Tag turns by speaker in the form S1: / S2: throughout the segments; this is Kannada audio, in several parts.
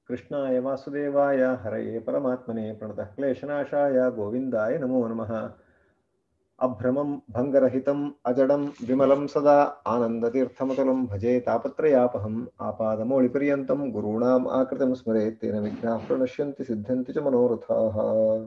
S1: कृष्णाय वासुदेवाय हरये परमात्मने प्रणतः क्लेशनाशाय गोविन्दाय नमो नमः अभ्रमं भङ्गरहितम् अजडं विमलं सदा आनन्दतीर्थमतुलं भजे तापत्रयापहम् आपादमौलिपर्यन्तं गुरूणाम् आकृतिं स्मरेत् तेन विघ्नाः प्रणश्यन्ति सिद्ध्यन्ति च मनोरथाः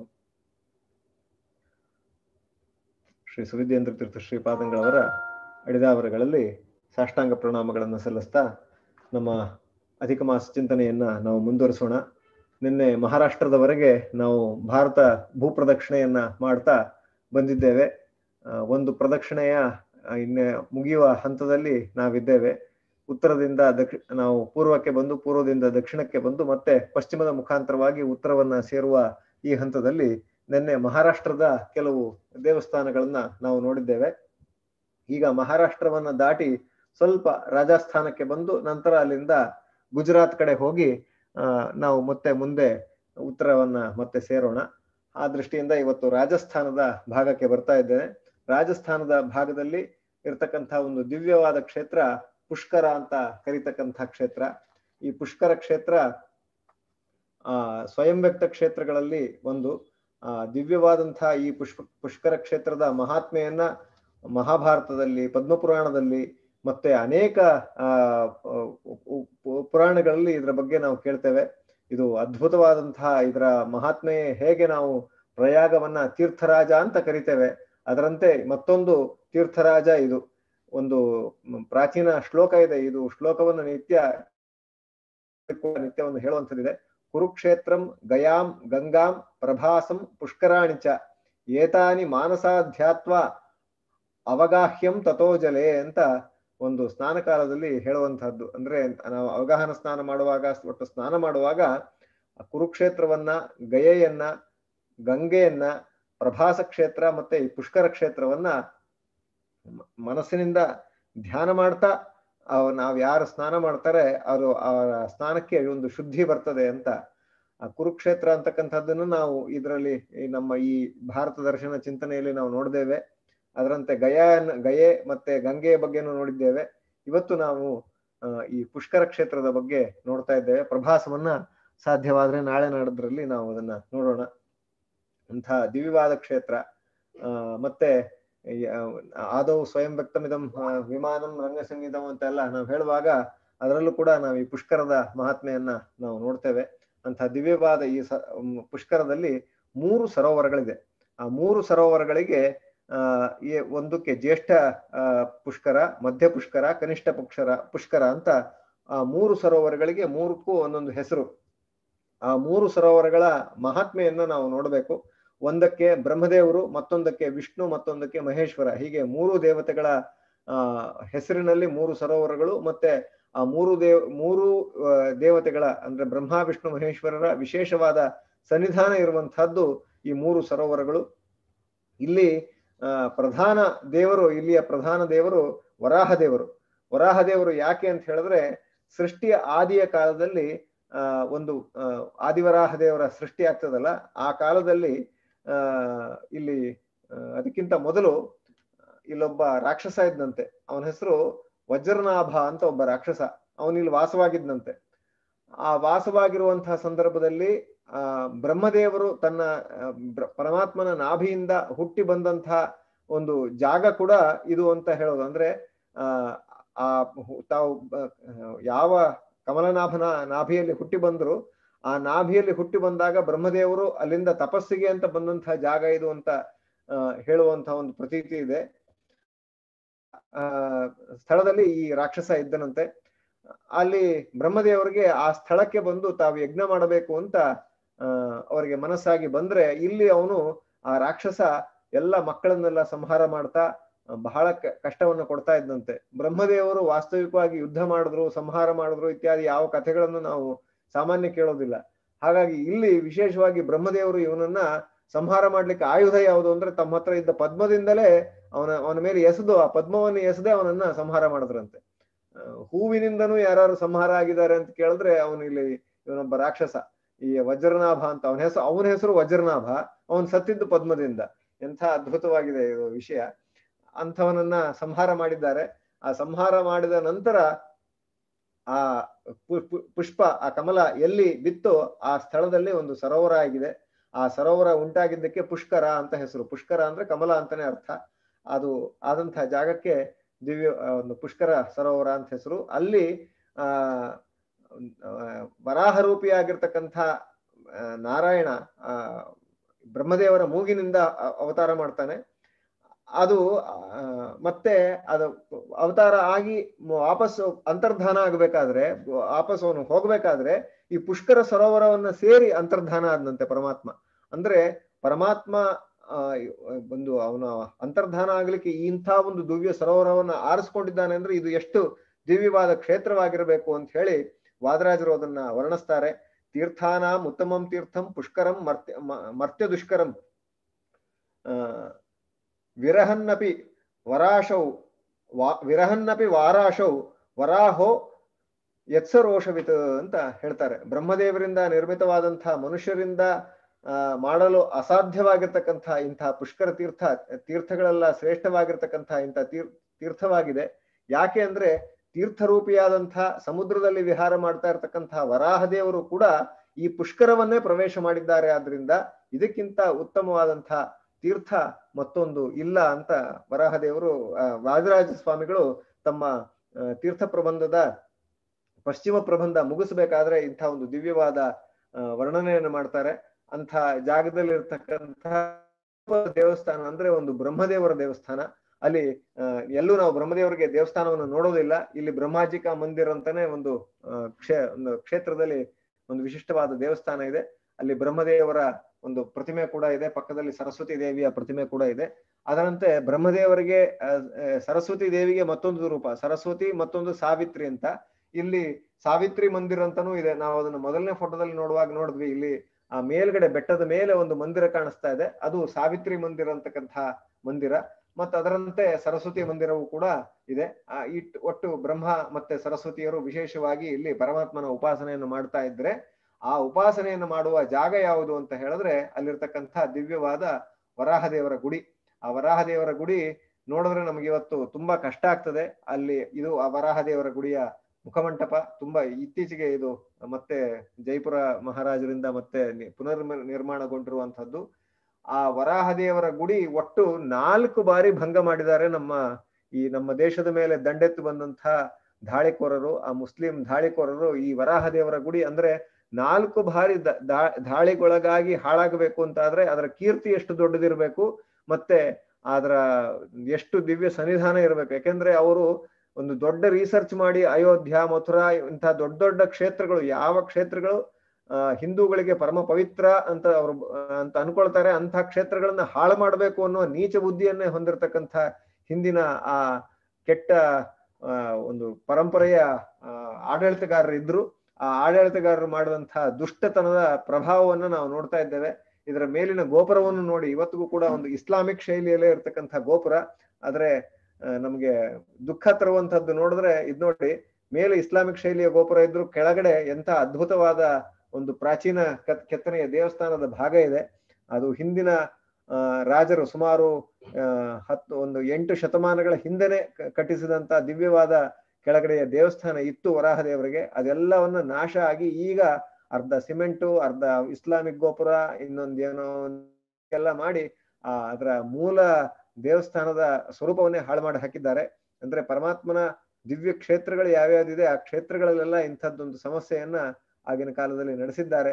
S1: ಶ್ರೀ ಸುವಿದ್ಯೇಂದ್ರ ತೀರ್ಥ ಶ್ರೀಪಾದಂಗಳವರ ಅಡಿದಾವರಗಳಲ್ಲಿ ಸಾಷ್ಟಾಂಗ ಪ್ರಣಾಮಗಳನ್ನು ಸಲ್ಲಿಸ್ತಾ ನಮ್ಮ ಅಧಿಕ ಮಾಸ ಚಿಂತನೆಯನ್ನ ನಾವು ಮುಂದುವರಿಸೋಣ ನಿನ್ನೆ ಮಹಾರಾಷ್ಟ್ರದವರೆಗೆ ನಾವು ಭಾರತ ಭೂಪ್ರದಕ್ಷಿಣೆಯನ್ನ ಮಾಡ್ತಾ ಬಂದಿದ್ದೇವೆ ಆ, ಒಂದು ಪ್ರದಕ್ಷಿಣೆಯ ಆ, ಇನ್ನ ಮುಗಿಯುವ ಹಂತದಲ್ಲಿ ನಾವಿದ್ದೇವೆ ಉತ್ತರದಿಂದ ದಕ್ಷಿ ನಾವು ಪೂರ್ವಕ್ಕೆ ಬಂದು ಪೂರ್ವದಿಂದ ದಕ್ಷಿಣಕ್ಕೆ ಬಂದು ಮತ್ತೆ ಪಶ್ಚಿಮದ ಮುಖಾಂತರವಾಗಿ ಉತ್ತರವನ್ನ ಸೇರುವ ಈ ಹಂತದಲ್ಲಿ ನಿನ್ನೆ ಮಹಾರಾಷ್ಟ್ರದ ಕೆಲವು ದೇವಸ್ಥಾನಗಳನ್ನ ನಾವು ನೋಡಿದ್ದೇವೆ ಈಗ ಮಹಾರಾಷ್ಟ್ರವನ್ನ ದಾಟಿ ಸ್ವಲ್ಪ ರಾಜಸ್ಥಾನಕ್ಕೆ ಬಂದು ನಂತರ ಅಲ್ಲಿಂದ ಗುಜರಾತ್ ಕಡೆ ಹೋಗಿ ಆ, ನಾವು ಮತ್ತೆ ಮುಂದೆ ಉತ್ತರವನ್ನ ಮತ್ತೆ ಸೇರೋಣ ಆ ದೃಷ್ಟಿಯಿಂದ ಇವತ್ತು ರಾಜಸ್ಥಾನದ ಭಾಗಕ್ಕೆ ಬರ್ತಾ ಇದ್ದೇನೆ ರಾಜಸ್ಥಾನದ ಭಾಗದಲ್ಲಿ ಇರ್ತಕ್ಕಂಥ ಒಂದು ದಿವ್ಯವಾದ ಕ್ಷೇತ್ರ ಪುಷ್ಕರ ಅಂತ ಕರೀತಕ್ಕಂಥ ಕ್ಷೇತ್ರ ಈ ಪುಷ್ಕರ ಕ್ಷೇತ್ರ ಆ ಸ್ವಯಂ ವ್ಯಕ್ತ ಕ್ಷೇತ್ರಗಳಲ್ಲಿ ಒಂದು ಆ ದಿವ್ಯವಾದಂತಹ ಈ ಪುಷ್ಪ ಪುಷ್ಕರ ಕ್ಷೇತ್ರದ ಮಹಾತ್ಮೆಯನ್ನ ಮಹಾಭಾರತದಲ್ಲಿ ಪದ್ಮಪುರಾಣದಲ್ಲಿ ಮತ್ತೆ ಅನೇಕ ಆ ಉ- ಉ- ಪುರಾಣಗಳಲ್ಲಿ ಇದರ ಬಗ್ಗೆ ನಾವು ಕೇಳ್ತೇವೆ ಇದು ಅದ್ಭುತವಾದಂತಹ ಇದರ ಮಹಾತ್ಮೆ ಹೇಗೆ ನಾವು ಪ್ರಯಾಗವನ್ನ ತೀರ್ಥರಾಜ ಅಂತ ಕರಿತೇವೆ ಅದರಂತೆ ಮತ್ತೊಂದು ತೀರ್ಥರಾಜ ಇದು ಒಂದು ಮ್, ಪ್ರಾಚೀನ ಶ್ಲೋಕ ಇದೆ ಇದು ಶ್ಲೋಕವನ್ನು ನಿತ್ಯ ನಿತ್ಯವನ್ನು ಹೇಳುವಂಥದ್ದಿದೆ ಕುರುಕ್ಷೇತ್ರಂ ಗಯಾಂ ಗಂಗಾಂ ಪ್ರಭಾಸಂ ಪುಷ್ಕರಾಣಿ ಚ ಏತಾನಿ ಮಾನಸಾಧ್ಯಾತ್ವ ಅವಗಾಹ್ಯಂ ತಥೋ ಜಲೆ ಅಂತ ಒಂದು ಸ್ನಾನ ಕಾಲದಲ್ಲಿ ಹೇಳುವಂತಹದ್ದು ಅಂದ್ರೆ ನಾವು ಅವಗಾಹನ ಸ್ನಾನ ಮಾಡುವಾಗ ಒಟ್ಟು ಸ್ನಾನ ಮಾಡುವಾಗ ಆ ಕುರುಕ್ಷೇತ್ರವನ್ನ ಗಯೆಯನ್ನ ಗಂಗೆಯನ್ನ ಪ್ರಭಾಸ ಕ್ಷೇತ್ರ ಮತ್ತೆ ಈ ಪುಷ್ಕರ ಕ್ಷೇತ್ರವನ್ನ ಮ- ಮನಸ್ಸಿನಿಂದ ಧ್ಯಾನ ಮಾಡ್ತಾ ಅವ್ ನಾವ್ ಯಾರು ಸ್ನಾನ ಮಾಡ್ತಾರೆ ಅವರು ಅವರ ಸ್ನಾನಕ್ಕೆ ಒಂದು ಶುದ್ಧಿ ಬರ್ತದೆ ಅಂತ ಆ ಕುರುಕ್ಷೇತ್ರ ಅಂತಕ್ಕಂಥದ್ದನ್ನು ನಾವು ಇದರಲ್ಲಿ ಈ ನಮ್ಮ ಈ ಭಾರತ ದರ್ಶನ ಚಿಂತನೆಯಲ್ಲಿ ನಾವು ನೋಡಿದ್ದೇವೆ ಅದರಂತೆ ಗಯಾನ್ ಗಯೆ ಮತ್ತೆ ಗಂಗೆಯ ಬಗ್ಗೆನೂ ನೋಡಿದ್ದೇವೆ ಇವತ್ತು ನಾವು ಆ, ಈ ಪುಷ್ಕರ ಕ್ಷೇತ್ರದ ಬಗ್ಗೆ ನೋಡ್ತಾ ಇದ್ದೇವೆ ಪ್ರಭಾಸವನ್ನ ಸಾಧ್ಯವಾದ್ರೆ ನಾಳೆ ನಾಡದ್ರಲ್ಲಿ ನಾವು ಅದನ್ನ ನೋಡೋಣ ಅಂಥ ದಿವ್ಯವಾದ ಕ್ಷೇತ್ರ ಆ, ಮತ್ತೆ ಈ, ಆ, ಆದೌ ಸ್ವಯಂ ವ್ಯಕ್ತಮಿದಂ ಆ, ವಿಮಾನಂ ರಂಗಸಂಗೀತಂ ಅಂತೆಲ್ಲ ನಾವು ಹೇಳುವಾಗ ಅದರಲ್ಲೂ ಕೂಡ ನಾವು ಈ ಪುಷ್ಕರದ ಮಹಾತ್ಮೆಯನ್ನ ನಾವು ನೋಡ್ತೇವೆ ಅಂಥ ದಿವ್ಯವಾದ ಈ ಸ ಮ್, ಪುಷ್ಕರದಲ್ಲಿ ಮೂರು ಸರೋವರಗಳಿದೆ ಆ ಮೂರು ಸರೋವರಗಳಿಗೆ ಆ ಈ ಒಂದಕ್ಕೆ ಜ್ಯೇಷ್ಠ ಆ, ಪುಷ್ಕರ ಮಧ್ಯ ಪುಷ್ಕರ ಕನಿಷ್ಠ ಪುಷ್ಕರ ಪುಷ್ಕರ ಅಂತ ಆ ಮೂರು ಸರೋವರಗಳಿಗೆ ಮೂರಕ್ಕೂ ಒಂದೊಂದು ಹೆಸರು ಆ ಮೂರು ಸರೋವರಗಳ ಮಹಾತ್ಮೆಯನ್ನ ನಾವು ನೋಡಬೇಕು ಒಂದಕ್ಕೆ ಬ್ರಹ್ಮದೇವರು ಮತ್ತೊಂದಕ್ಕೆ ವಿಷ್ಣು ಮತ್ತೊಂದಕ್ಕೆ ಮಹೇಶ್ವರ ಹೀಗೆ ಮೂರು ದೇವತೆಗಳ ಆ ಹೆಸರಿನಲ್ಲಿ ಮೂರು ಸರೋವರಗಳು ಮತ್ತೆ ಆ ಮೂರು ದೇವ್ ಮೂರು ಆ, ದೇವತೆಗಳ ಅಂದ್ರೆ ಬ್ರಹ್ಮ ವಿಷ್ಣು ಮಹೇಶ್ವರರ ವಿಶೇಷವಾದ ಸನ್ನಿಧಾನ ಇರುವಂತಹದ್ದು ಈ ಮೂರು ಸರೋವರಗಳು ಇಲ್ಲಿ ಆ ಪ್ರಧಾನ ದೇವರು ಇಲ್ಲಿಯ ಪ್ರಧಾನ ದೇವರು ವರಾಹ ದೇವರು ವರಾಹ ದೇವರು ಯಾಕೆ ಅಂತ ಹೇಳಿದ್ರೆ ಸೃಷ್ಟಿಯ ಆದಿಯ ಕಾಲದಲ್ಲಿ ಆ ಒಂದು ಆ, ಆದಿವರಾಹ ದೇವರ ಸೃಷ್ಟಿ ಆಗ್ತದಲ್ಲ ಆ ಕಾಲದಲ್ಲಿ ಆ ಇಲ್ಲಿ ಆ, ಅದಕ್ಕಿಂತ ಮೊದಲು ಇಲ್ಲೊಬ್ಬ ರಾಕ್ಷಸ ಇದ್ದಂತೆ ಅವನ ಹೆಸರು ವಜ್ರನಾಭ ಅಂತ ಒಬ್ಬ ರಾಕ್ಷಸ ಅವನಿಲ್ಲಿ ವಾಸವಾಗಿದ್ದಂತೆ ಆ ವಾಸವಾಗಿರುವಂತಹ ಸಂದರ್ಭದಲ್ಲಿ ಆ ಬ್ರಹ್ಮದೇವರು ತನ್ನ ಆ, ಬ್ರ- ಪರಮಾತ್ಮನ ನಾಭಿಯಿಂದ ಹುಟ್ಟಿ ಬಂದಂತಹ ಒಂದು ಜಾಗ ಕೂಡ ಇದು ಅಂತ ಹೇಳೋದು ಅಂದ್ರೆ ಆ ಆ ಹು- ತಾವು ಬ- ಯಾವ ಕಮಲನಾಭನ ನಾಭಿಯಲ್ಲಿ ಹುಟ್ಟಿ ಬಂದ್ರು ಆ ನಾಭಿಯಲ್ಲಿ ಹುಟ್ಟಿ ಬಂದಾಗ ಬ್ರಹ್ಮದೇವರು ಅಲ್ಲಿಂದ ತಪಸ್ಸಿಗೆ ಅಂತ ಬಂದಂತಹ ಜಾಗ ಇದು ಅಂತ ಆ, ಹೇಳುವಂತಹ ಒಂದು ಪ್ರತೀತಿ ಇದೆ ಆ ಸ್ಥಳದಲ್ಲಿ ಈ ರಾಕ್ಷಸ ಇದ್ದನಂತೆ ಅಲ್ಲಿ ಬ್ರಹ್ಮದೇವರಿಗೆ ಆ ಸ್ಥಳಕ್ಕೆ ಬಂದು ತಾವು ಯಜ್ಞ ಮಾಡಬೇಕು ಅಂತ ಆ ಅವರಿಗೆ ಮನಸ್ಸಾಗಿ ಬಂದ್ರೆ ಇಲ್ಲಿ ಅವನು ಆ ರಾಕ್ಷಸ ಎಲ್ಲ ಮಕ್ಕಳನ್ನೆಲ್ಲ ಸಂಹಾರ ಮಾಡ್ತಾ ಆ, ಬಹಳ ಕ- ಕಷ್ಟವನ್ನು ಕೊಡ್ತಾ ಇದ್ದಂತೆ ಬ್ರಹ್ಮದೇವರು ವಾಸ್ತವಿಕವಾಗಿ ಯುದ್ಧ ಮಾಡಿದ್ರು ಸಂಹಾರ ಮಾಡಿದ್ರು ಇತ್ಯಾದಿ ಯಾವ ಕಥೆಗಳನ್ನು ನಾವು ಸಾಮಾನ್ಯ ಕೇಳೋದಿಲ್ಲ ಹಾಗಾಗಿ ಇಲ್ಲಿ ವಿಶೇಷವಾಗಿ ಬ್ರಹ್ಮದೇವರು ಇವನನ್ನ ಸಂಹಾರ ಮಾಡ್ಲಿಕ್ಕೆ ಆಯುಧ ಯಾವುದು ಅಂದ್ರೆ ತಮ್ಮ ಹತ್ರ ಇದ್ದ ಪದ್ಮದಿಂದಲೇ ಅವನ ಅವನ ಮೇಲೆ ಎಸೆದು ಆ ಪದ್ಮವನ್ನು ಎಸೆದೇ ಅವನನ್ನ ಸಂಹಾರ ಮಾಡಿದ್ರಂತೆ ಆ, ಹೂವಿನಿಂದನೂ ಯಾರು ಸಂಹಾರ ಆಗಿದ್ದಾರೆ ಅಂತ ಕೇಳಿದ್ರೆ ಅವನು ಇಲ್ಲಿ ಇವನೊಬ್ಬ ರಾಕ್ಷಸ ಈ ವಜ್ರನಾಭ ಅಂತ ಅವನ ಹೆಸರು ಅವನ ಹೆಸರು ವಜ್ರನಾಭ ಅವನ್ ಸತ್ತಿದ್ದು ಪದ್ಮದಿಂದ ಎಂಥ ಅದ್ಭುತವಾಗಿದೆ ಇದು ವಿಷಯ ಅಂಥವನನ್ನ ಸಂಹಾರ ಮಾಡಿದ್ದಾರೆ ಆ ಸಂಹಾರ ಮಾಡಿದ ನಂತರ ಆ ಪು- ಪು- ಪುಷ್ಪ ಆ ಕಮಲ ಎಲ್ಲಿ ಬಿತ್ತೋ ಆ ಸ್ಥಳದಲ್ಲಿ ಒಂದು ಸರೋವರ ಆಗಿದೆ ಆ ಸರೋವರ ಉಂಟಾಗಿದ್ದಕ್ಕೆ ಪುಷ್ಕರ ಅಂತ ಹೆಸರು ಪುಷ್ಕರ ಅಂದ್ರೆ ಕಮಲ ಅಂತಾನೆ ಅರ್ಥ ಅದು ಆದಂತಹ ಜಾಗಕ್ಕೆ ದಿವ್ಯ ಆ, ಒಂದು ಪುಷ್ಕರ ಸರೋವರ ಅಂತ ಹೆಸರು ಅಲ್ಲಿ ಆ ಆ, ವರಾಹ ರೂಪಿಯಾಗಿರ್ತಕ್ಕಂಥ ಆ, ನಾರಾಯಣ ಆ ಬ್ರಹ್ಮದೇವರ ಮೂಗಿನಿಂದ ಅ- ಅವತಾರ ಮಾಡ್ತಾನೆ ಅದು ಆ, ಮತ್ತೆ ಅದು ಅವತಾರ ಆಗಿ ವಾಪಸ್ ಅಂತರ್ಧಾನ ಆಗ್ಬೇಕಾದ್ರೆ ವಾಪಸ್ ಅವನು ಹೋಗ್ಬೇಕಾದ್ರೆ ಈ ಪುಷ್ಕರ ಸರೋವರವನ್ನ ಸೇರಿ ಅಂತರ್ಧಾನ ಆದಂತೆ ಪರಮಾತ್ಮ ಅಂದ್ರೆ ಪರಮಾತ್ಮ ಆ, ಒಂದು ಅವನ ಅಂತರ್ಧಾನ ಆಗ್ಲಿಕ್ಕೆ ಇಂಥ ಒಂದು ದಿವ್ಯ ಸರೋವರವನ್ನ ಆರಿಸ್ಕೊಂಡಿದ್ದಾನೆ ಅಂದ್ರೆ ಇದು ಎಷ್ಟು ದಿವ್ಯವಾದ ಕ್ಷೇತ್ರವಾಗಿರಬೇಕು ಅಂತ ಹೇಳಿ ವಾದರಾಜರು ಅದನ್ನ ವರ್ಣಿಸ್ತಾರೆ ತೀರ್ಥಾನಾಂ ಉತ್ತಮಂ ತೀರ್ಥಂ ಪುಷ್ಕರಂ ಮರ್ತ್ಯ ಮ- ಮರ್ತ್ಯ ದುಷ್ಕರಂ ಆ ವಿರಹನ್ನಪಿ ವರಾಶೌ ವಾ ವಿರಹನ್ನಪಿ ವಾರಾಶೌ ವರಾಹೋ ಯತ್ಸರೋಷವಿತ್ ಅಂತ ಹೇಳ್ತಾರೆ ಬ್ರಹ್ಮದೇವರಿಂದ ನಿರ್ಮಿತವಾದಂತಹ ಮನುಷ್ಯರಿಂದ ಆ, ಮಾಡಲು ಅಸಾಧ್ಯವಾಗಿರ್ತಕ್ಕಂಥ ಇಂತಹ ಪುಷ್ಕರ ತೀರ್ಥ ತೀರ್ಥಗಳೆಲ್ಲ ಶ್ರೇಷ್ಠವಾಗಿರ್ತಕ್ಕಂಥ ಇಂಥ ತೀರ್ ತೀರ್ಥವಾಗಿದೆ ಯಾಕೆ ಅಂದ್ರೆ ತೀರ್ಥರೂಪಿಯಾದಂತಹ ಸಮುದ್ರದಲ್ಲಿ ವಿಹಾರ ಮಾಡ್ತಾ ಇರ್ತಕ್ಕಂತಹ ವರಾಹದೇವರು ಕೂಡ ಈ ಪುಷ್ಕರವನ್ನೇ ಪ್ರವೇಶ ಮಾಡಿದ್ದಾರೆ ಆದ್ರಿಂದ ಇದಕ್ಕಿಂತ ಉತ್ತಮವಾದಂತಹ ತೀರ್ಥ ಮತ್ತೊಂದು ಇಲ್ಲ ಅಂತ ವರಾಹದೇವರು ಆ, ವಾದಿರಾಜ ಸ್ವಾಮಿಗಳು ತಮ್ಮ ಆ, ತೀರ್ಥ ಪ್ರಬಂಧದ ಪಶ್ಚಿಮ ಪ್ರಬಂಧ ಮುಗಿಸ್ಬೇಕಾದ್ರೆ ಇಂಥ ಒಂದು ದಿವ್ಯವಾದ ಆ, ವರ್ಣನೆಯನ್ನು ಮಾಡ್ತಾರೆ ಅಂಥ ಜಾಗದಲ್ಲಿ ಇರ್ತಕ್ಕಂತಹ ದೇವಸ್ಥಾನ ಅಂದ್ರೆ ಒಂದು ಬ್ರಹ್ಮದೇವರ ದೇವಸ್ಥಾನ ಅಲ್ಲಿ ಆ, ಎಲ್ಲೂ ನಾವು ಬ್ರಹ್ಮದೇವರಿಗೆ ದೇವಸ್ಥಾನವನ್ನು ನೋಡೋದಿಲ್ಲ ಇಲ್ಲಿ ಬ್ರಹ್ಮಾಜಿಕಾ ಮಂದಿರ್ ಅಂತಾನೆ ಒಂದು ಆ, ಕ್ಷೇ ಒಂದು ಕ್ಷೇತ್ರದಲ್ಲಿ ಒಂದು ವಿಶಿಷ್ಟವಾದ ದೇವಸ್ಥಾನ ಇದೆ ಅಲ್ಲಿ ಬ್ರಹ್ಮದೇವರ ಒಂದು ಪ್ರತಿಮೆ ಕೂಡ ಇದೆ ಪಕ್ಕದಲ್ಲಿ ಸರಸ್ವತಿ ದೇವಿಯ ಪ್ರತಿಮೆ ಕೂಡ ಇದೆ ಅದರಂತೆ ಬ್ರಹ್ಮದೇವರಿಗೆ ಆ, ಆ, ಸರಸ್ವತಿ ದೇವಿಗೆ ಮತ್ತೊಂದು ರೂಪ ಸರಸ್ವತಿ ಮತ್ತೊಂದು ಸಾವಿತ್ರಿ ಅಂತ ಇಲ್ಲಿ ಸಾವಿತ್ರಿ ಮಂದಿರ ಅಂತಾನೂ ಇದೆ ನಾವು ಅದನ್ನ ಮೊದಲನೇ ಫೋಟೋದಲ್ಲಿ ನೋಡುವಾಗ ನೋಡಿದ್ವಿ ಇಲ್ಲಿ ಆ ಮೇಲ್ಗಡೆ ಬೆಟ್ಟದ ಮೇಲೆ ಒಂದು ಮಂದಿರ ಕಾಣಿಸ್ತಾ ಇದೆ ಅದು ಸಾವಿತ್ರಿ ಮಂದಿರ ಅಂತಕ್ಕಂಥ ಮಂದಿರ ಮತ್ತೆ ಅದರಂತೆ ಸರಸ್ವತಿ ಮಂದಿರವು ಕೂಡ ಇದೆ ಆ ಇಟ್ ಒಟ್ಟು ಬ್ರಹ್ಮ ಮತ್ತೆ ಸರಸ್ವತಿಯರು ವಿಶೇಷವಾಗಿ ಇಲ್ಲಿ ಪರಮಾತ್ಮನ ಉಪಾಸನೆಯನ್ನು ಮಾಡ್ತಾ ಇದ್ರೆ ಆ ಉಪಾಸನೆಯನ್ನು ಮಾಡುವ ಜಾಗ ಯಾವುದು ಅಂತ ಹೇಳಿದ್ರೆ ಅಲ್ಲಿರ್ತಕ್ಕಂಥ ದಿವ್ಯವಾದ ವರಾಹದೇವರ ಗುಡಿ ಆ ವರಾಹದೇವರ ಗುಡಿ ನೋಡಿದ್ರೆ ನಮ್ಗೆ ಇವತ್ತು ತುಂಬಾ ಕಷ್ಟ ಆಗ್ತದೆ ಅಲ್ಲಿ ಇದು ಆ ವರಾಹದೇವರ ಗುಡಿಯ ಮುಖಮಂಟಪ ತುಂಬಾ ಇತ್ತೀಚೆಗೆ ಇದು ಮತ್ತೆ ಜೈಪುರ ಮಹಾರಾಜರಿಂದ ಮತ್ತೆ ನಿ- ಪುನರ್ ನಿರ್ಮಾಣಗೊಂಡಿರುವಂತಹದ್ದು ಆ ವರಾಹದೇವರ ಗುಡಿ ಒಟ್ಟು ನಾಲ್ಕು ಬಾರಿ ಭಂಗ ಮಾಡಿದ್ದಾರೆ ನಮ್ಮ ಈ ನಮ್ಮ ದೇಶದ ಮೇಲೆ ದಂಡೆತ್ತು ಬಂದಂತಹ ದಾಳಿಕೋರರು ಆ ಮುಸ್ಲಿಂ ದಾಳಿಕೋರರು ಈ ವರಾಹದೇವರ ಗುಡಿ ಅಂದ್ರೆ ನಾಲ್ಕು ಬಾರಿ ದ- ದಾ- ದಾಳಿಗೊಳಗಾಗಿ ಹಾಳಾಗಬೇಕು ಅಂತ ಆದ್ರೆ ಅದರ ಕೀರ್ತಿ ಎಷ್ಟು ದೊಡ್ಡದಿರ್ಬೇಕು ಮತ್ತೆ ಅದರ ಎಷ್ಟು ದಿವ್ಯ ಸನ್ನಿಧಾನ ಇರಬೇಕು ಯಾಕೆಂದ್ರೆ ಅವರು ಒಂದು ದೊಡ್ಡ ರಿಸರ್ಚ್ ಮಾಡಿ ಅಯೋಧ್ಯ ಮಥುರಾ ಇಂತಹ ದೊಡ್ಡ ದೊಡ್ಡ ಕ್ಷೇತ್ರಗಳು ಯಾವ ಕ್ಷೇತ್ರಗಳು ಆ, ಹಿಂದೂಗಳಿಗೆ ಪರಮ ಪವಿತ್ರ ಅಂತ ಅವರು ಅಂತ ಅನ್ಕೊಳ್ತಾರೆ ಅಂತ ಕ್ಷೇತ್ರಗಳನ್ನ ಹಾಳು ಮಾಡಬೇಕು ಅನ್ನೋ ನೀಚ ಬುದ್ಧಿಯನ್ನೇ ಹೊಂದಿರತಕ್ಕಂಥ ಹಿಂದಿನ ಆ ಕೆಟ್ಟ ಆ, ಒಂದು ಪರಂಪರೆಯ ಆ, ಆಡಳಿತಗಾರರು ಇದ್ರು ಆ ಆಡಳಿತಗಾರರು ಮಾಡಿದಂತಹ ದುಷ್ಟತನದ ಪ್ರಭಾವವನ್ನ ನಾವು ನೋಡ್ತಾ ಇದ್ದೇವೆ ಇದರ ಮೇಲಿನ ಗೋಪುರವನ್ನು ನೋಡಿ ಇವತ್ತಿಗೂ ಕೂಡ ಒಂದು ಇಸ್ಲಾಮಿಕ್ ಶೈಲಿಯಲ್ಲೇ ಇರ್ತಕ್ಕಂಥ ಗೋಪುರ ಆದ್ರೆ ಆ, ನಮ್ಗೆ ದುಃಖ ತರುವಂತದ್ದು ನೋಡಿದ್ರೆ ಇದ್ ನೋಡಿ ಮೇಲೆ ಇಸ್ಲಾಮಿಕ್ ಶೈಲಿಯ ಗೋಪುರ ಇದ್ರು ಕೆಳಗಡೆ ಎಂತ ಅದ್ಭುತವಾದ ಒಂದು ಪ್ರಾಚೀನ ಕತ್- ಕೆತ್ತನೆಯ ದೇವಸ್ಥಾನದ ಭಾಗ ಇದೆ ಅದು ಹಿಂದಿನ ಆ, ರಾಜರು ಸುಮಾರು ಆ, ಹತ್ತು ಒಂದು ಎಂಟು ಶತಮಾನಗಳ ಹಿಂದೆನೆ ಕ- ಕಟ್ಟಿಸಿದಂತ ದಿವ್ಯವಾದ ಕೆಳಗಡೆಯ ದೇವಸ್ಥಾನ ಇತ್ತು ವರಾಹದೇವರಿಗೆ ಅದೆಲ್ಲವನ್ನ ನಾಶ ಆಗಿ ಈಗ ಅರ್ಧ ಸಿಮೆಂಟು ಅರ್ಧ ಇಸ್ಲಾಮಿಕ್ ಗೋಪುರ ಇನ್ನೊಂದೇನೋ ಎಲ್ಲ ಮಾಡಿ ಆ ಅದರ ಮೂಲ ದೇವಸ್ಥಾನದ ಸ್ವರೂಪವನ್ನೇ ಹಾಳು ಮಾಡಿ ಹಾಕಿದ್ದಾರೆ ಅಂದ್ರೆ ಪರಮಾತ್ಮನ ದಿವ್ಯ ಕ್ಷೇತ್ರಗಳು ಯಾವ್ಯಾವ್ದಿದೆ ಆ ಕ್ಷೇತ್ರಗಳಲ್ಲೆಲ್ಲ ಇಂಥದ್ದೊಂದು ಸಮಸ್ಯೆಯನ್ನ ಆಗಿನ ಕಾಲದಲ್ಲಿ ನಡೆಸಿದ್ದಾರೆ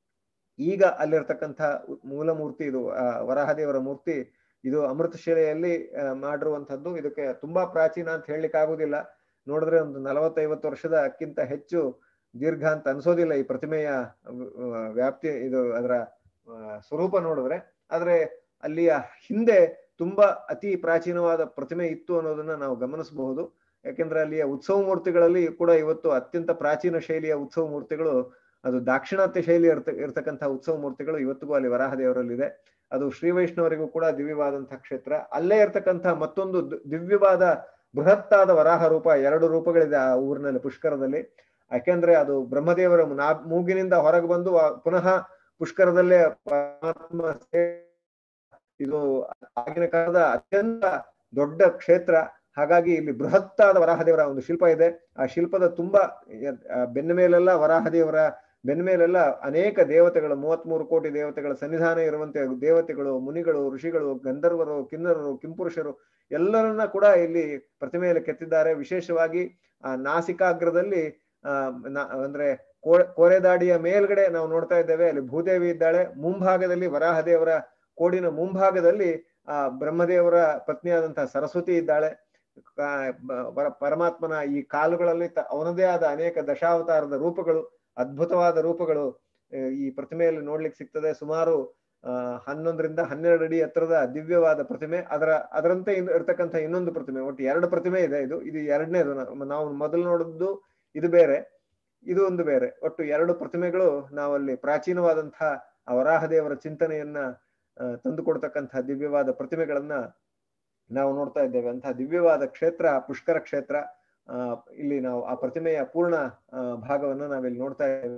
S1: ಈಗ ಅಲ್ಲಿರ್ತಕ್ಕಂಥ ಉ- ಮೂಲ ಮೂರ್ತಿ ಇದು ಆ, ವರಾಹದೇವರ ಮೂರ್ತಿ ಇದು ಅಮೃತಶಿಲೆಯಲ್ಲಿ ಆ, ಮಾಡಿರುವಂತದ್ದು ಇದಕ್ಕೆ ತುಂಬಾ ಪ್ರಾಚೀನ ಅಂತ ಹೇಳಲಿಕ್ಕೆ ಆಗುದಿಲ್ಲ ನೋಡಿದ್ರೆ ಒಂದು ನಲವತ್ತೈವತ್ತು ವರ್ಷದಕ್ಕಿಂತ ಹೆಚ್ಚು ದೀರ್ಘ ಅಂತ ಅನ್ಸೋದಿಲ್ಲ ಈ ಪ್ರತಿಮೆಯ ಆ, ವ್ಯಾಪ್ತಿ ಇದು ಅದರ ಆ, ಸ್ವರೂಪ ನೋಡಿದ್ರೆ ಆದ್ರೆ ಅಲ್ಲಿಯ ಹಿಂದೆ ತುಂಬಾ ಅತಿ ಪ್ರಾಚೀನವಾದ ಪ್ರತಿಮೆ ಇತ್ತು ಅನ್ನೋದನ್ನ ನಾವು ಗಮನಿಸಬಹುದು ಯಾಕೆಂದ್ರೆ ಅಲ್ಲಿಯ ಉತ್ಸವ ಮೂರ್ತಿಗಳಲ್ಲಿ ಕೂಡ ಇವತ್ತು ಅತ್ಯಂತ ಪ್ರಾಚೀನ ಶೈಲಿಯ ಉತ್ಸವ ಮೂರ್ತಿಗಳು ಅದು ದಾಕ್ಷಿಣಾತ್ಯ ಶೈಲಿ ಇರ್ತ ಇರ್ತಕ್ಕಂತಹ ಉತ್ಸವ ಮೂರ್ತಿಗಳು ಇವತ್ತಿಗೂ ಅಲ್ಲಿ ವರಾಹದೇವರಲ್ಲಿದೆ ಅದು ಶ್ರೀ ವೈಷ್ಣವರಿಗೂ ಕೂಡ ದಿವ್ಯವಾದಂತಹ ಕ್ಷೇತ್ರ ಅಲ್ಲೇ ಇರ್ತಕ್ಕಂತಹ ಮತ್ತೊಂದು ದ್- ದಿವ್ಯವಾದ ಬೃಹತ್ತಾದ ವರಾಹ ರೂಪ ಎರಡು ರೂಪಗಳಿದೆ ಆ ಊರಿನಲ್ಲಿ ಪುಷ್ಕರದಲ್ಲಿ ಯಾಕೆಂದ್ರೆ ಅದು ಬ್ರಹ್ಮದೇವರ ನಾ- ಮೂಗಿನಿಂದ ಹೊರಗೆ ಬಂದು ಆ ಪುನಃ ಪುಷ್ಕರದಲ್ಲೇ ಪರಮಾತ್ಮ ಸೇ- ಇದು ಆಗಿನ ಕಾಲದ ಅತ್ಯಂತ ದೊಡ್ಡ ಕ್ಷೇತ್ರ ಹಾಗಾಗಿ ಇಲ್ಲಿ ಬೃಹತ್ತಾದ ವರಾಹದೇವರ ಒಂದು ಶಿಲ್ಪ ಇದೆ ಆ ಶಿಲ್ಪದ ತುಂಬಾ ಆ, ಬೆನ್ನ ಮೇಲೆಲ್ಲ ವರಾಹದೇವರ ಬೆನ್ನ ಮೇಲೆಲ್ಲ ಅನೇಕ ದೇವತೆಗಳು ಮೂವತ್ಮೂರು ಕೋಟಿ ದೇವತೆಗಳ ಸನ್ನಿಧಾನ ಇರುವಂತೆ ದೇವತೆಗಳು ಮುನಿಗಳು ಋಷಿಗಳು ಗಂಧರ್ವರು ಕಿನ್ನರರು ಕಿಂಪುರುಷರು ಎಲ್ಲರನ್ನ ಕೂಡ ಇಲ್ಲಿ ಪ್ರತಿಮೆಯಲ್ಲಿ ಕೆತ್ತಿದ್ದಾರೆ ವಿಶೇಷವಾಗಿ ಆ ನಾಸಿಕಾಗ್ರದಲ್ಲಿ ಆ ನ- ಅಂದ್ರೆ ಕೋ- ಕೋರೆದಾಡಿಯ ಮೇಲ್ಗಡೆ ನಾವು ನೋಡ್ತಾ ಇದ್ದೇವೆ ಅಲ್ಲಿ ಭೂದೇವಿ ಇದ್ದಾಳೆ ಮುಂಭಾಗದಲ್ಲಿ ವರಾಹದೇವರ ಕೋಡಿನ ಮುಂಭಾಗದಲ್ಲಿ ಆ ಬ್ರಹ್ಮದೇವರ ಪತ್ನಿಯಾದಂತಹ ಸರಸ್ವತಿ ಇದ್ದಾಳೆ ಆ, ಬ- ಪರ- ಪರಮಾತ್ಮನ ಈ ಕಾಲುಗಳಲ್ಲಿ ತ- ಅವನದೇ ಆದ ಅನೇಕ ದಶಾವತಾರದ ರೂಪಗಳು ಅದ್ಭುತವಾದ ರೂಪಗಳು ಆ, ಈ ಪ್ರತಿಮೆಯಲ್ಲಿ ನೋಡ್ಲಿಕ್ಕೆ ಸಿಗ್ತದೆ ಸುಮಾರು ಆ ಹನ್ನೊಂದರಿಂದ ಹನ್ನೆರಡು ಅಡಿ ಎತ್ತರದ ದಿವ್ಯವಾದ ಪ್ರತಿಮೆ ಅದರ ಅದರಂತೆ ಇನ್- ಇರ್ತಕ್ಕಂಥ ಇನ್ನೊಂದು ಪ್ರತಿಮೆ ಒಟ್ಟು ಎರಡು ಪ್ರತಿಮೆ ಇದೆ ಇದು ಇದು ಎರಡನೇದು ನಾ- ನಾವು ಮೊದಲು ನೋಡಿದ್ದು ಇದು ಬೇರೆ ಇದು ಒಂದು ಬೇರೆ ಒಟ್ಟು ಎರಡು ಪ್ರತಿಮೆಗಳು ನಾವಲ್ಲಿ ಪ್ರಾಚೀನವಾದಂತಹ ಆ ವರಾಹದೇವರ ಚಿಂತನೆಯನ್ನ ಆ, ತಂದುಕೊಡ್ತಕ್ಕಂತಹ ದಿವ್ಯವಾದ ಪ್ರತಿಮೆಗಳನ್ನ ನಾವು ನೋಡ್ತಾ ಇದ್ದೇವೆ ಅಂತಹ ದಿವ್ಯವಾದ ಕ್ಷೇತ್ರ ಪುಷ್ಕರ ಕ್ಷೇತ್ರ ಆ ಇಲ್ಲಿ ನಾವು ಆ ಪ್ರತಿಮೆಯ ಪೂರ್ಣ ಆ, ಭಾಗವನ್ನ ನಾವಿಲ್ಲಿ ನೋಡ್ತಾ ಇದ್ದೇವೆ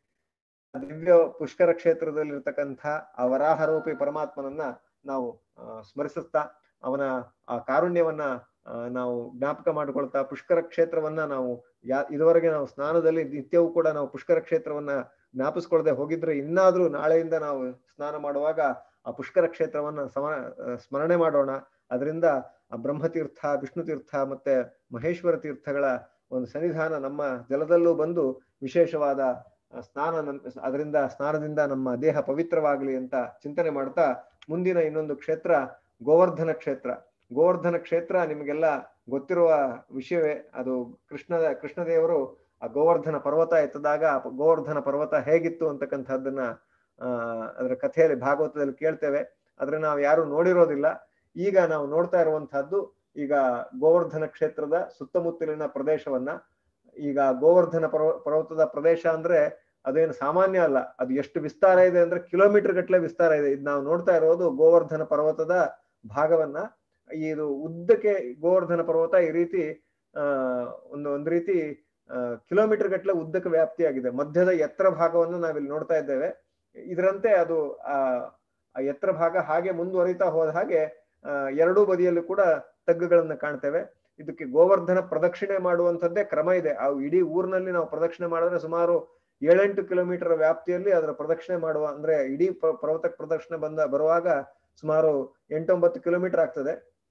S1: ಆ ದಿವ್ಯ ಪುಷ್ಕರ ಕ್ಷೇತ್ರದಲ್ಲಿರ್ತಕ್ಕಂಥ ಆ ವರಾಹರೂಪಿ ಪರಮಾತ್ಮನನ್ನ ನಾವು ಆ, ಸ್ಮರಿಸುತ್ತಾ ಅವನ ಆ ಕಾರುಣ್ಯವನ್ನ ಆ, ನಾವು ಜ್ಞಾಪಕ ಮಾಡಿಕೊಳ್ತಾ ಪುಷ್ಕರ ಕ್ಷೇತ್ರವನ್ನ ನಾವು ಯಾ ಇದುವರೆಗೆ ನಾವು ಸ್ನಾನದಲ್ಲಿ ನಿತ್ಯವೂ ಕೂಡ ನಾವು ಪುಷ್ಕರ ಕ್ಷೇತ್ರವನ್ನ ಜ್ಞಾಪಿಸ್ಕೊಳ್ದೆ ಹೋಗಿದ್ರೆ ಇನ್ನಾದ್ರೂ ನಾಳೆಯಿಂದ ನಾವು ಸ್ನಾನ ಮಾಡುವಾಗ ಆ ಪುಷ್ಕರ ಕ್ಷೇತ್ರವನ್ನ ಸಮ ಆ, ಸ್ಮರಣೆ ಮಾಡೋಣ ಅದರಿಂದ ಆ ಬ್ರಹ್ಮತೀರ್ಥ ವಿಷ್ಣು ತೀರ್ಥ ಮತ್ತೆ ಮಹೇಶ್ವರ ತೀರ್ಥಗಳ ಒಂದು ಸನ್ನಿಧಾನ ನಮ್ಮ ಜಲದಲ್ಲೂ ಬಂದು ವಿಶೇಷವಾದ ಆ, ಸ್ನಾನ ನಮ್- ಅದರಿಂದ ಸ್ನಾನದಿಂದ ನಮ್ಮ ದೇಹ ಪವಿತ್ರವಾಗಲಿ ಅಂತ ಚಿಂತನೆ ಮಾಡ್ತಾ ಮುಂದಿನ ಇನ್ನೊಂದು ಕ್ಷೇತ್ರ ಗೋವರ್ಧನ ಕ್ಷೇತ್ರ ಗೋವರ್ಧನ ಕ್ಷೇತ್ರ ನಿಮಗೆಲ್ಲ ಗೊತ್ತಿರುವ ವಿಷಯವೇ ಅದು ಕೃಷ್ಣದ ಕೃಷ್ಣದೇವರು ಆ ಗೋವರ್ಧನ ಪರ್ವತ ಎತ್ತದಾಗ ಆ ಗೋವರ್ಧನ ಪರ್ವತ ಹೇಗಿತ್ತು ಅಂತಕ್ಕಂಥದ್ದನ್ನ ಆ ಅದರ ಕಥೆಯಲ್ಲಿ ಭಾಗವತದಲ್ಲಿ ಕೇಳ್ತೇವೆ ಆದ್ರೆ ನಾವು ಯಾರು ನೋಡಿರೋದಿಲ್ಲ ಈಗ ನಾವು ನೋಡ್ತಾ ಇರುವಂತಹದ್ದು ಈಗ ಗೋವರ್ಧನ ಕ್ಷೇತ್ರದ ಸುತ್ತಮುತ್ತಲಿನ ಪ್ರದೇಶವನ್ನ ಈಗ ಗೋವರ್ಧನ ಪರ್ವ ಪರ್ವತದ ಪ್ರದೇಶ ಅಂದ್ರೆ ಅದೇನು ಸಾಮಾನ್ಯ ಅಲ್ಲ ಅದು ಎಷ್ಟು ವಿಸ್ತಾರ ಇದೆ ಅಂದ್ರೆ ಕಿಲೋಮೀಟರ್ ಗಟ್ಟಲೆ ವಿಸ್ತಾರ ಇದೆ ಇದು ನಾವು ನೋಡ್ತಾ ಇರೋದು ಗೋವರ್ಧನ ಪರ್ವತದ ಭಾಗವನ್ನ ಇದು ಉದ್ದಕ್ಕೆ ಗೋವರ್ಧನ ಪರ್ವತ ಈ ರೀತಿ ಆ ಒಂದು ಒಂದ್ ರೀತಿ ಆ ಕಿಲೋಮೀಟರ್ ಗಟ್ಟಲೆ ಉದ್ದಕ್ಕೆ ವ್ಯಾಪ್ತಿಯಾಗಿದೆ ಮಧ್ಯದ ಎತ್ತರ ಭಾಗವನ್ನು ನಾವಿಲ್ಲಿ ನೋಡ್ತಾ ಇದ್ದೇವೆ ಇದರಂತೆ ಅದು ಆ ಆ ಎತ್ತರ ಭಾಗ ಹಾಗೆ ಮುಂದುವರಿತಾ ಹೋದ ಹಾಗೆ ಆ ಎರಡೂ ಬದಿಯಲ್ಲೂ ಕೂಡ ತಗ್ಗುಗಳನ್ನ ಕಾಣ್ತೇವೆ ಇದಕ್ಕೆ ಗೋವರ್ಧನ ಪ್ರದಕ್ಷಿಣೆ ಮಾಡುವಂತದ್ದೇ ಕ್ರಮ ಇದೆ ಆ ಇಡೀ ಊರಿನಲ್ಲಿ ನಾವು ಪ್ರದಕ್ಷಿಣೆ ಮಾಡಿದ್ರೆ ಸುಮಾರು ಏಳೆಂಟು ಕಿಲೋಮೀಟರ್ ವ್ಯಾಪ್ತಿಯಲ್ಲಿ ಅದರ ಪ್ರದಕ್ಷಿಣೆ ಮಾಡುವ ಅಂದ್ರೆ ಇಡೀ ಪ- ಪರ್ವತಕ್ಕೆ ಪ್ರದಕ್ಷಿಣೆ ಬಂದ ಬರುವಾಗ ಸುಮಾರು ಎಂಟೊಂಬತ್ತು ಕಿಲೋಮೀಟರ್ ಆಗ್ತದೆ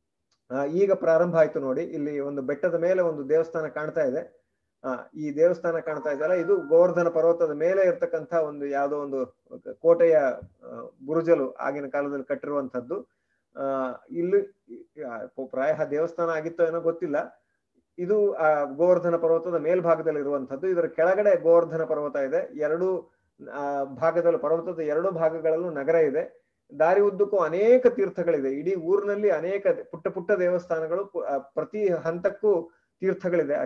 S1: ಆ, ಈಗ ಪ್ರಾರಂಭ ಆಯ್ತು ನೋಡಿ ಇಲ್ಲಿ ಒಂದು ಬೆಟ್ಟದ ಮೇಲೆ ಒಂದು ದೇವಸ್ಥಾನ ಕಾಣ್ತಾ ಇದೆ ಆ ಈ ದೇವಸ್ಥಾನ ಕಾಣ್ತಾ ಇದೆಯಲ್ಲ ಇದು ಗೋವರ್ಧನ ಪರ್ವತದ ಮೇಲೆ ಇರ್ತಕ್ಕಂಥ ಒಂದು ಯಾವುದೋ ಒಂದು ಕೋಟೆಯ ಆ, ಬುರುಜಲು ಆಗಿನ ಕಾಲದಲ್ಲಿ ಕಟ್ಟಿರುವಂತದ್ದು ಆ ಇಲ್ಲಿ ಆ, ಪ್ರಾಯಃ ದೇವಸ್ಥಾನ ಆಗಿತ್ತೋ ಏನೋ ಗೊತ್ತಿಲ್ಲ ಇದು ಆ ಗೋವರ್ಧನ ಪರ್ವತದ ಮೇಲ್ಭಾಗದಲ್ಲಿ ಇರುವಂತದ್ದು ಇದರ ಕೆಳಗಡೆ ಗೋವರ್ಧನ ಪರ್ವತ ಇದೆ ಎರಡು ಆ ಭಾಗದಲ್ಲೂ ಪರ್ವತದ ಎರಡು ಭಾಗಗಳಲ್ಲೂ ನಗರ ಇದೆ ದಾರಿ ಉದ್ದಕ್ಕೂ ಅನೇಕ ತೀರ್ಥಗಳಿದೆ ಇಡೀ ಊರಿನಲ್ಲಿ ಅನೇಕ ಪುಟ್ಟ ಪುಟ್ಟ ದೇವಸ್ಥಾನಗಳು ಪು- ಆ, ಪ್ರತಿ ಹಂತಕ್ಕೂ ತೀರ್ಥಗಳಿದೆ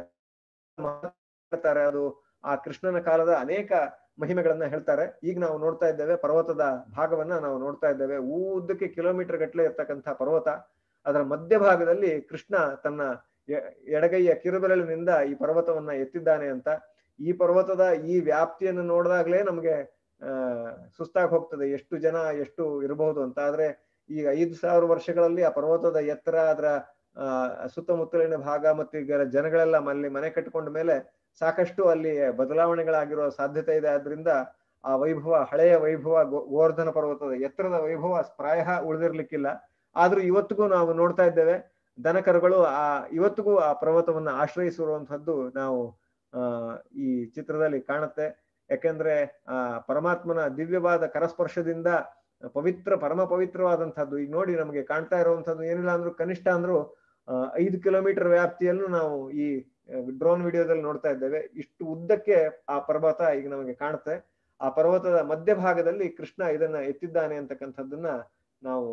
S1: ಹೇಳ್ತಾರೆ ಅದು ಆ ಕೃಷ್ಣನ ಕಾಲದ ಅನೇಕ ಮಹಿಮೆಗಳನ್ನ ಹೇಳ್ತಾರೆ ಈಗ ನಾವು ನೋಡ್ತಾ ಇದ್ದೇವೆ ಪರ್ವತದ ಭಾಗವನ್ನ ನಾವು ನೋಡ್ತಾ ಇದ್ದೇವೆ ಉದ್ದಕ್ಕೆ ಕಿಲೋಮೀಟರ್ ಗಟ್ಟಲೆ ಇರ್ತಕ್ಕಂಥ ಪರ್ವತ ಅದರ ಮಧ್ಯಭಾಗದಲ್ಲಿ ಕೃಷ್ಣ ತನ್ನ ಎ- ಎಡಗೈಯ ಕಿರುಬೆರಳಿನಿಂದ ಈ ಪರ್ವತವನ್ನ ಎತ್ತಿದ್ದಾನೆ ಅಂತ ಈ ಪರ್ವತದ ಈ ವ್ಯಾಪ್ತಿಯನ್ನು ನೋಡಿದಾಗ್ಲೇ ನಮಗೆ ಆ ಸುಸ್ತಾಗಿ ಹೋಗ್ತದೆ ಎಷ್ಟು ಜನ ಎಷ್ಟು ಇರಬಹುದು ಅಂತ ಆದ್ರೆ ಈಗ ಐದು ಸಾವಿರ ವರ್ಷಗಳಲ್ಲಿ ಆ ಪರ್ವತದ ಎತ್ತರ ಅದರ ಆ ಸುತ್ತಮುತ್ತಲಿನ ಭಾಗ ಮತ್ತು ಈಗ ಜನಗಳೆಲ್ಲ ಅಲ್ಲಿ ಮನೆ ಕಟ್ಟಿಕೊಂಡ ಮೇಲೆ ಸಾಕಷ್ಟು ಅಲ್ಲಿ ಬದಲಾವಣೆಗಳಾಗಿರುವ ಸಾಧ್ಯತೆ ಇದೆ ಆದ್ರಿಂದ ಆ ವೈಭವ ಹಳೆಯ ವೈಭವ ಗೋ- ಗೋವರ್ಧನ ಪರ್ವತದ ಎತ್ತರದ ವೈಭವ ಪ್ರಾಯಃ ಉಳಿದಿರ್ಲಿಕ್ಕಿಲ್ಲ ಆದ್ರೂ ಇವತ್ತಿಗೂ ನಾವು ನೋಡ್ತಾ ಇದ್ದೇವೆ ದನಕರುಗಳು ಆ ಇವತ್ತಿಗೂ ಆ ಪರ್ವತವನ್ನ ಆಶ್ರಯಿಸಿರುವಂತಹದ್ದು ನಾವು ಆ ಈ ಚಿತ್ರದಲ್ಲಿ ಕಾಣುತ್ತೆ ಯಾಕೆಂದ್ರೆ ಆ ಪರಮಾತ್ಮನ ದಿವ್ಯವಾದ ಕರಸ್ಪರ್ಶದಿಂದ ಪವಿತ್ರ ಪರಮ ಪವಿತ್ರವಾದಂತಹದ್ದು ಈಗ ನೋಡಿ ನಮಗೆ ಕಾಣ್ತಾ ಇರುವಂತಹದ್ದು ಏನಿಲ್ಲ ಅಂದ್ರೂ ಕನಿಷ್ಠ ಅಂದ್ರೂ ಆ, ಐದು ಕಿಲೋಮೀಟರ್ ವ್ಯಾಪ್ತಿಯಲ್ಲೂ ನಾವು ಈ ಡ್ರೋನ್ ವಿಡಿಯೋದಲ್ಲಿ ನೋಡ್ತಾ ಇದ್ದೇವೆ ಇಷ್ಟು ಉದ್ದಕ್ಕೆ ಆ ಪರ್ವತ ಈಗ ನಮಗೆ ಕಾಣುತ್ತೆ ಆ ಪರ್ವತದ ಮಧ್ಯಭಾಗದಲ್ಲಿ ಕೃಷ್ಣ ಇದನ್ನ ಎತ್ತಿದ್ದಾನೆ ಅಂತಕ್ಕಂಥದ್ದನ್ನ ನಾವು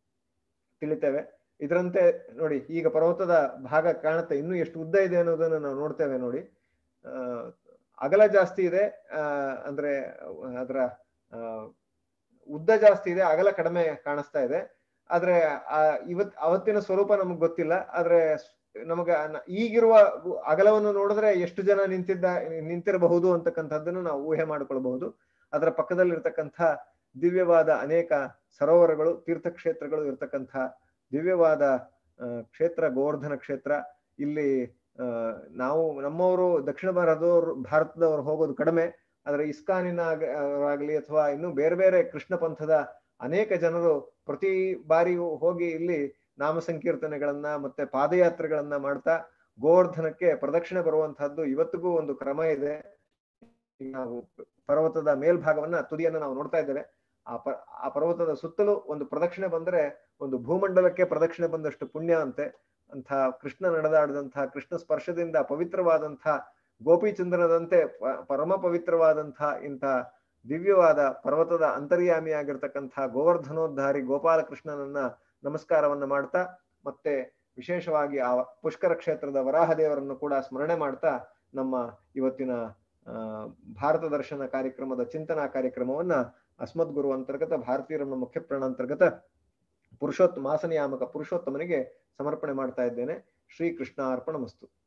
S1: ತಿಳಿತೇವೆ ಇದರಂತೆ ನೋಡಿ ಈಗ ಪರ್ವತದ ಭಾಗ ಕಾಣುತ್ತೆ ಇನ್ನೂ ಎಷ್ಟು ಉದ್ದ ಇದೆ ಅನ್ನೋದನ್ನ ನಾವು ನೋಡ್ತೇವೆ ನೋಡಿ ಆ ಅಗಲ ಜಾಸ್ತಿ ಇದೆ ಆ ಅಂದ್ರೆ ಅದರ ಆ ಉದ್ದ ಜಾಸ್ತಿ ಇದೆ ಅಗಲ ಕಡಿಮೆ ಕಾಣಿಸ್ತಾ ಇದೆ ಆದ್ರೆ ಆ ಇವತ್ ಅವತ್ತಿನ ಸ್ವರೂಪ ನಮಗ್ ಗೊತ್ತಿಲ್ಲ ಆದ್ರೆ ನಮಗ ನ- ಈಗಿರುವ ಅಗಲವನ್ನು ನೋಡಿದ್ರೆ ಎಷ್ಟು ಜನ ನಿಂತಿದ್ದ ನಿಂತಿರಬಹುದು ಅಂತಕ್ಕಂಥದ್ದನ್ನು ನಾವು ಊಹೆ ಮಾಡಿಕೊಳ್ಬಹುದು ಅದರ ಪಕ್ಕದಲ್ಲಿರ್ತಕ್ಕಂಥ ದಿವ್ಯವಾದ ಅನೇಕ ಸರೋವರಗಳು ತೀರ್ಥಕ್ಷೇತ್ರಗಳು ಇರ್ತಕ್ಕಂಥ ದಿವ್ಯವಾದ ಆ, ಕ್ಷೇತ್ರ ಗೋವರ್ಧನ ಕ್ಷೇತ್ರ ಇಲ್ಲಿ ಆ, ನಾವು ನಮ್ಮವರು ದಕ್ಷಿಣ ಭಾರತದವರು ಭಾರತದವರು ಹೋಗೋದು ಕಡಿಮೆ ಆದ್ರೆ ಇಸ್ಕಾನಿನ ಆಗಲಿ ಅಥವಾ ಇನ್ನು ಬೇರೆ ಬೇರೆ ಕೃಷ್ಣ ಪಂಥದ ಅನೇಕ ಜನರು ಪ್ರತಿ ಬಾರಿಯೂ ಹೋಗಿ ಇಲ್ಲಿ ನಾಮ ಸಂಕೀರ್ತನೆಗಳನ್ನ ಮತ್ತೆ ಪಾದಯಾತ್ರೆಗಳನ್ನ ಮಾಡ್ತಾ ಗೋವರ್ಧನಕ್ಕೆ ಪ್ರದಕ್ಷಿಣೆ ಬರುವಂತಹದ್ದು ಇವತ್ತಿಗೂ ಒಂದು ಕ್ರಮ ಇದೆ ಈಗ ನಾವು ಪರ್ವತದ ಮೇಲ್ಭಾಗವನ್ನ ತುದಿಯನ್ನ ನಾವು ನೋಡ್ತಾ ಇದ್ದೇವೆ ಆ ಪ ಆ ಪರ್ವತದ ಸುತ್ತಲೂ ಒಂದು ಪ್ರದಕ್ಷಿಣೆ ಬಂದ್ರೆ ಒಂದು ಭೂಮಂಡಲಕ್ಕೆ ಪ್ರದಕ್ಷಿಣೆ ಬಂದಷ್ಟು ಪುಣ್ಯ ಅಂತೆ ಅಂಥ ಕೃಷ್ಣ ನಡೆದಾಡಿದಂತಹ ಕೃಷ್ಣ ಸ್ಪರ್ಶದಿಂದ ಪವಿತ್ರವಾದಂತಹ ಗೋಪಿಚಂದ್ರನದಂತೆ ಪ- ಪರಮ ಪವಿತ್ರವಾದಂತಹ ಇಂಥ ದಿವ್ಯವಾದ ಪರ್ವತದ ಅಂತರ್ಯಾಮಿಯಾಗಿರ್ತಕ್ಕಂಥ ಗೋವರ್ಧನೋದ್ಧಾರಿ ಗೋಪಾಲಕೃಷ್ಣನನ್ನ ನಮಸ್ಕಾರವನ್ನ ಮಾಡ್ತಾ ಮತ್ತೆ ವಿಶೇಷವಾಗಿ ಆ ಪುಷ್ಕರ ಕ್ಷೇತ್ರದ ವರಾಹ ದೇವರನ್ನು ಕೂಡ ಸ್ಮರಣೆ ಮಾಡ್ತಾ ನಮ್ಮ ಇವತ್ತಿನ ಆ ಭಾರತ ದರ್ಶನ ಕಾರ್ಯಕ್ರಮದ ಚಿಂತನಾ ಕಾರ್ಯಕ್ರಮವನ್ನ ಅಸ್ಮದ್ ಗುರು ಅಂತರ್ಗತ ಭಾರತೀಯರನ್ನ ಮುಖ್ಯ ಪ್ರಾಣಾಂತರ್ಗತ ಪುರುಷೋತ್ತ ಮಾಸನಿಯಾಮಕ ಪುರುಷೋತ್ತಮನಿಗೆ ಸಮರ್ಪಣೆ ಮಾಡ್ತಾ ಇದ್ದೇನೆ ಶ್ರೀ ಕೃಷ್ಣ ಅರ್ಪಣ ಮಸ್ತು